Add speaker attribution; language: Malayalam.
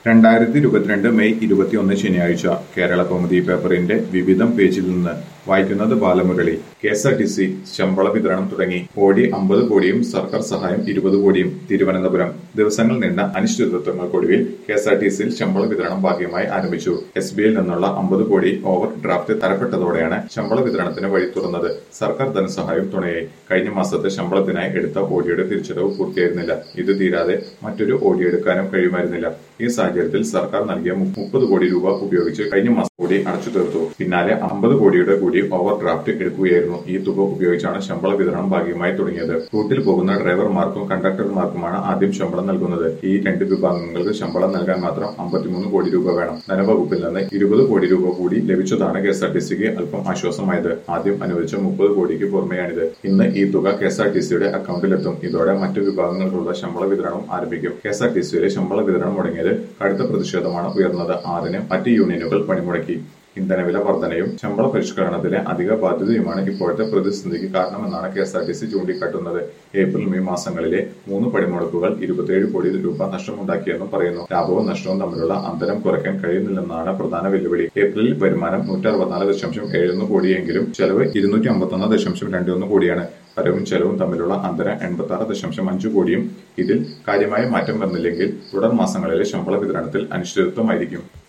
Speaker 1: രണ്ടായിരത്തി ഇരുപത്തിരണ്ട് മെയ് ഇരുപത്തിയൊന്ന് ശനിയാഴ്ച കേരള കൗമുദി പേപ്പറിന്റെ വിവിധം പേജിൽ നിന്ന് വായിക്കുന്നത് Balamurali K S R T C ശമ്പള വിതരണം തുടങ്ങി കോടി അമ്പത് കോടിയും സർക്കാർ സഹായം ഇരുപത് കോടിയും തിരുവനന്തപുരം ദിവസങ്ങൾ നീണ്ട അനിശ്ചിതത്വങ്ങൾക്കൊടുവിൽ കെ എസ് ആർ ടി സിയിൽ ശമ്പള വിതരണം ഭാഗ്യമായി ആരംഭിച്ചു എസ് ബി ഐയിൽ നിന്നുള്ള അമ്പത് കോടി ഓവർ ഡ്രാഫ്റ്റ് തരപ്പെട്ടതോടെയാണ് ശമ്പള വിതരണത്തിന് വഴി തുറന്നത് സർക്കാർ ധനസഹായം തുണയായി കഴിഞ്ഞ മാസത്തെ ശമ്പളത്തിനായി എടുത്ത ഓഡിയുടെ തിരിച്ചടവ് പൂർത്തിയായിരുന്നില്ല ഇത് തീരാതെ മറ്റൊരു ഓഡി എടുക്കാനും കഴിയുമായിരുന്നില്ല ഈ സാഹചര്യത്തിൽ സർക്കാർ നൽകിയ മുപ്പത് കോടി രൂപ ഉപയോഗിച്ച് കഴിഞ്ഞ മാസം കൂടി അടച്ചു തീർത്തു പിന്നാലെ അമ്പത് കോടിയുടെ കൂടി ഓവർ ഡ്രാഫ്റ്റ് എടുക്കുകയായിരുന്നു ഈ തുക ഉപയോഗിച്ചാണ് ശമ്പള വിതരണം ഭാഗികമായി തുടങ്ങിയത് റൂട്ടിൽ പോകുന്ന ഡ്രൈവർമാർക്കും കണ്ടക്ടർമാർക്കുമാണ് ആദ്യം ശമ്പളം നൽകുന്നത് ഈ രണ്ട് വിഭാഗങ്ങൾക്ക് ശമ്പളം നൽകാൻ മാത്രം അമ്പത്തിമൂന്ന് കോടി രൂപ വേണം ധനവകുപ്പിൽ നിന്ന് ഇരുപത് കോടി രൂപ കൂടി ലഭിച്ചതാണ് കെ എസ് ആർ ടി സിക്ക് അല്പം ആശ്വാസമായത് ആദ്യം അനുവദിച്ച മുപ്പത് കോടിക്ക് പുറമെയാണിത് ഇന്ന് ഈ തുക കെ എസ് ആർ ടി സിയുടെ അക്കൌണ്ടിലെത്തും ഇതോടെ മറ്റു വിഭാഗങ്ങൾക്കുള്ള ശമ്പള വിതരണം ആരംഭിക്കും കെ എസ് ആർ ടി സിയിലെ ശമ്പള വിതരണം മുടങ്ങിയത് കടുത്ത പ്രതിഷേധമാണ് ഉയർന്നത് ആറിന് മറ്റ് യൂണിയനുകൾ പണിമുടക്കി ഇന്ധനവില വർധനയും ശമ്പള പരിഷ്കരണത്തിലെ അധിക ബാധ്യതയുമാണ് ഇപ്പോഴത്തെ പ്രതിസന്ധിക്ക് കാരണമെന്നാണ് K S R T C ചൂണ്ടിക്കാട്ടുന്നത് ഏപ്രിൽ മെയ് മാസങ്ങളിലെ മൂന്ന് പണിമുടക്കുകൾ ഇരുപത്തിയേഴ് കോടി രൂപ നഷ്ടമുണ്ടാക്കിയെന്നും പറയുന്നു ലാഭവും നഷ്ടവും തമ്മിലുള്ള അന്തരം കുറയ്ക്കാൻ കഴിയുന്നില്ലെന്നാണ് പ്രധാന വെല്ലുവിളി ഏപ്രിലിൽ വരുമാനം നൂറ്റി അറുപത്തിനാല് ദശാംശം ഏഴൊന്ന് കോടിയെങ്കിലും ചെലവ് ഇരുന്നൂറ്റി അമ്പത്തൊന്ന് ദശാംശം രണ്ടൊന്ന് കോടിയാണ് വരവും ചെലവും തമ്മിലുള്ള അന്തരം എൺപത്തി ആറ് ദശാംശം അഞ്ച് കോടിയും ഇതിൽ കാര്യമായ മാറ്റം വന്നില്ലെങ്കിൽ തുടർ മാസങ്ങളിലെ ശമ്പള വിതരണത്തിൽ അനിശ്ചിതത്വമായിരിക്കും